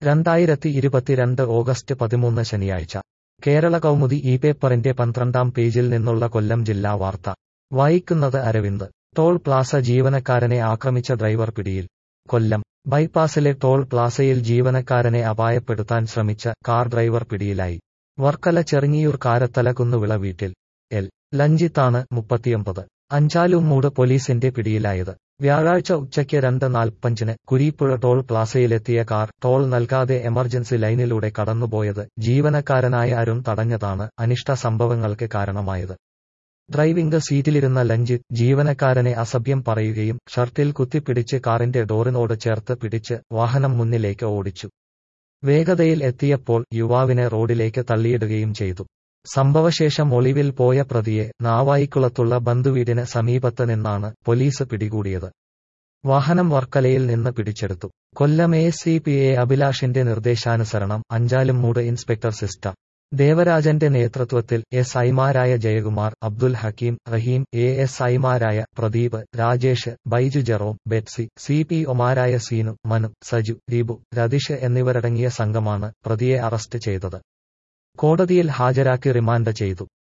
രണ്ടായിരത്തി ഇരുപത്തിരണ്ട് ഓഗസ്റ്റ് പതിമൂന്ന് ശനിയാഴ്ച കേരള കൗമുദി ഈ പേപ്പറിന്റെ പന്ത്രണ്ടാം പേജിൽ നിന്നുള്ള കൊല്ലം ജില്ലാ വാർത്ത വായിക്കുന്നത് അരവിന്ദ് ടോൾ പ്ലാസ ജീവനക്കാരനെ ആക്രമിച്ച ഡ്രൈവർ പിടിയിൽ കൊല്ലം ബൈപ്പാസിലെ ടോൾ പ്ലാസയിൽ ജീവനക്കാരനെ അപായപ്പെടുത്താൻ ശ്രമിച്ച കാർ ഡ്രൈവർ പിടിയിലായി വർക്കല ചെറിഞ്ഞിയൂർ കാരത്തല കുന്നുവിള വീട്ടിൽ എൽ ലഞ്ചിത്താണ് മുപ്പത്തിയൊമ്പത് അഞ്ചാലുമൂട് പോലീസിന്റെ പിടിയിലായത് വ്യാഴാഴ്ച ഉച്ചയ്ക്ക് രണ്ട് നാൽപ്പഞ്ചിന് കുരീപ്പുഴ ടോൾ പ്ലാസയിലെത്തിയ കാർ ടോൾ നൽകാതെ എമർജൻസി ലൈനിലൂടെ കടന്നുപോയത് ജീവനക്കാരനായ അരുൺ തടഞ്ഞതാണ് അനിഷ്ട സംഭവങ്ങൾക്ക് കാരണമായത് ഡ്രൈവിംഗ് സീറ്റിലിരുന്ന ലഞ്ചിത് ജീവനക്കാരനെ അസഭ്യം പറയുകയും ഷർട്ടിൽ കുത്തിപ്പിടിച്ച് കാറിന്റെ ഡോറിനോട് ചേർത്ത് പിടിച്ച് വാഹനം മുന്നിലേക്ക് ഓടിച്ചു വേഗതയിൽ എത്തിയപ്പോൾ യുവാവിനെ റോഡിലേക്ക് തള്ളിയിടുകയും ചെയ്തു സംഭവശേഷം ഒളിവിൽ പോയ പ്രതിയെ നാവായിക്കുളത്തുള്ള ബന്ധുവീടിന് സമീപത്ത് നിന്നാണ് പോലീസ് പിടികൂടിയത് വാഹനം വർക്കലയിൽ നിന്ന് പിടിച്ചെടുത്തു Kollam A C P A അഭിലാഷിന്റെ നിർദ്ദേശാനുസരണം അഞ്ചാലും മൂട് ഇൻസ്പെക്ടർ സിസ്റ്റർ ദേവരാജന്റെ നേതൃത്വത്തിൽ എസ് ഐമാരായ ജയകുമാർ അബ്ദുൽ ഹക്കീം റഹീം എ എസ് ഐമാരായ Pradeep Rajesh Baiju Jerome Betsy C P ഒമാരായ സീനു മനു സജു ദീപു രതീഷ് എന്നിവരടങ്ങിയ സംഘമാണ് പ്രതിയെ അറസ്റ്റ് ചെയ്തത് കോടതിയിൽ ഹാജരാക്കി റിമാൻഡ് ചെയ്തു